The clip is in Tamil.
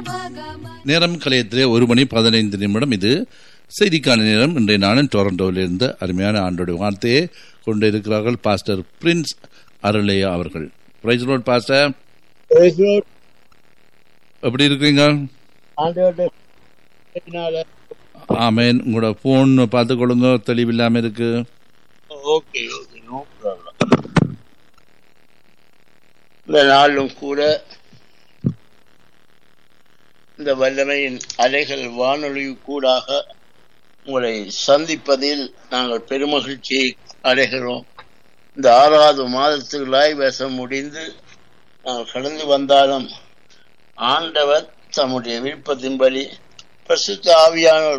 நேரம் கலையத்திலே ஒரு மணி பதினைந்து நிமிடம் இது செய்திக்கான நேரம் இன்றைய நாளின் டொரண்டோவிலிருந்து அருமையான ஆண்டோட வார்த்தையை கொண்டு இருக்கிறார்கள் பாஸ்டர் பிரின்ஸ் அருளையா அவர்கள் praise Lord pastor Praise Lord. எப்படி இருக்கிறீங்க ஆண்டவர்கிட்ட ஆமேன் உங்களோட போன் பார்த்து கொள்ளுங்க தெளிவில்லாம இருக்கு ஓகே ஓகே நோ ப்ராப்ளம் இந்த நாளும் கூட இந்த வல்லமையின் அலைகள் வானொலி கூடாக உங்களை சந்திப்பதில் நாங்கள் பெருமகிழ்ச்சியை அடைகிறோம் இந்த ஆறாவது மாதத்துக்குள்ளாய் வேஷம் முடிந்து நாங்கள் கடந்து வந்தாலும் ஆண்டவர் தம்முடைய விருப்பத்தின்படி பரிசுத்த ஆவியானவர்